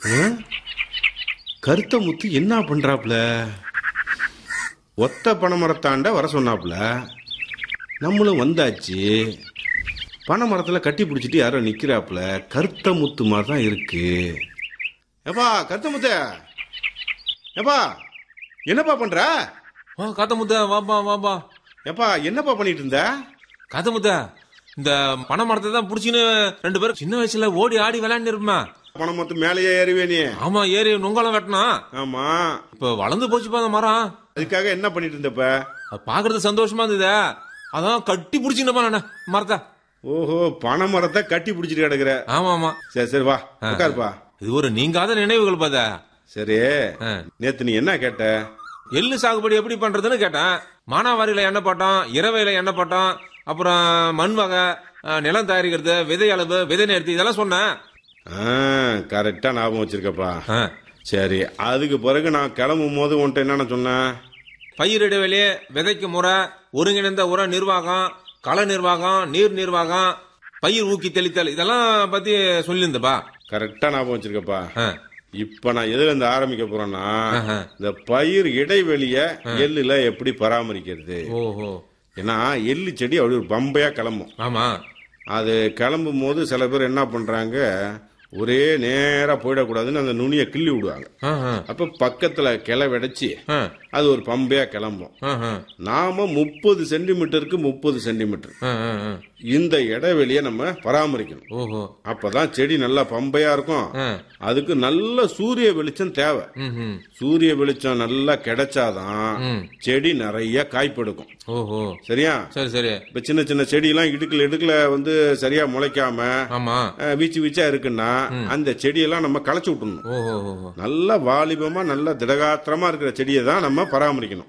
ஆ? கருத்த முத்து என்ன பண்றாப்ல ஒத்த பனைமரத்தாண்ட வர சொன்னாப்ல நம்மளும் வந்தாச்சு பனைமரத்தில் கட்டி பிடிச்சிட்டு யாரோ நிக்கிறாப்ல கருத்த முத்து மாதிரி தான் இருக்கு ஏப்பா கருத்த முத்த ஏப்பா என்னப்பா பண்ற வா காத்த முத்த வாப்பா வாப்பா ஏப்பா என்னப்பா பண்ணிட்டு இருந்த காத்த முத்த இந்த பனை மரத்தை தான் புடிச்சுன்னு ரெண்டு பேரும் சின்ன வயசுல ஓடி ஆடி விளையாண்டு இருப்பேன் பனை மரத்து மேலேயே ஏறுவே நீ ஆமா ஏறி நுங்கலம் வெட்டணும் ஆமா இப்ப வளர்ந்து போச்சுப்பா அந்த மரம் அதுக்காக என்ன பண்ணிட்டு இருந்தப்ப அது பாக்குறது சந்தோஷமா இருந்தது அதான் கட்டி பிடிச்சிங்கப்பா நான் மரத்தை ஓஹோ பனை மரத்தை கட்டி பிடிச்சிட்டு கிடக்குற ஆமா ஆமா சரி சரி வா உட்காருப்பா இது ஒரு நீங்காத நினைவுகள் பாத சரி ஆ. நேத்து நீ என்ன கேட்ட எள்ளு சாகுபடி எப்படி பண்றதுன்னு கேட்டேன் மானாவாரியில எண்ணெய் போட்டோம் இரவையில எண்ணெய் போட்டோம் அப்புறம் மண் வகை அஹ், நிலம் தயாரிக்கிறது விதை அளவு விதை நேர்த்தி இதெல்லாம் சொன்னேன் கரெக்டா ஞாபகம் வச்சிருக்கப்பா ஆ. சரி அதுக்கு பிறகு நான் கிளம்பும் போது உன்ட்ட என்னென்ன சொன்னேன் பயிர் இடைவெளி விதைக்கு முறை ஒருங்கிணைந்த உர நிர்வாகம் கள நிர்வாகம் நீர் நிர்வாகம் பயிர் ஊக்கி தெளித்தல் இதெல்லாம் பத்தி சொல்லியிருந்தப்பா கரெக்டா ஞாபகம் வச்சிருக்கப்பா ஆ. இப்ப நான் எதுல இருந்து ஆரம்பிக்க போறேன்னா ஆஹா. இந்த பயிர் இடைவெளிய எள்ளுல எப்படி பராமரிக்கிறது ஓஹோ ஏன்னா எள்ளு செடி அப்படி ஒரு பம்பையா கிளம்பும் ஆமா அது கிளம்பும் போது சில பேர் என்ன பண்றாங்க ஒரே நேரா போயிடக்கூடாதுன்னு அந்த நுனியை கிள்ளி விடுவாங்க ஆஹா. அப்ப பக்கத்துல கிளை விடைச்சி ஆ. அது ஒரு பம்பையா கிளம்பும் ஆஹா. நாம முப்பது சென்டிமீட்டருக்கு முப்பது சென்டிமீட்டர் ஆ, ஆ, ஆ. இந்த இடைவெளியை நம்ம பராமரிக்கணும் ஓஹோ அப்பதான் செடி நல்லா பம்பையா இருக்கும் ஆ. அதுக்கு நல்ல சூரிய வெளிச்சம் தேவை ம், ம். சூரிய வெளிச்சம் நல்லா கிடைச்சாதான் ம். செடி நிறைய காய்ப்பெடுக்கும் ஓஹோ சரியா சரி சரி இப்ப சின்ன சின்ன செடியெல்லாம் இடுக்கல இடுக்கல வந்து சரியா முளைக்காம ஆமா அஹ், வீச்சு வீச்சா இருக்குன்னா அந்த செடியெல்லாம் நம்ம களைச்சு விட்டுணும் ஓஹோ ஓஹோ நல்ல வாலிபமா நல்ல திடகாத்திரமா இருக்கிற செடியை தான் நம்ம பராமரிக்கணும்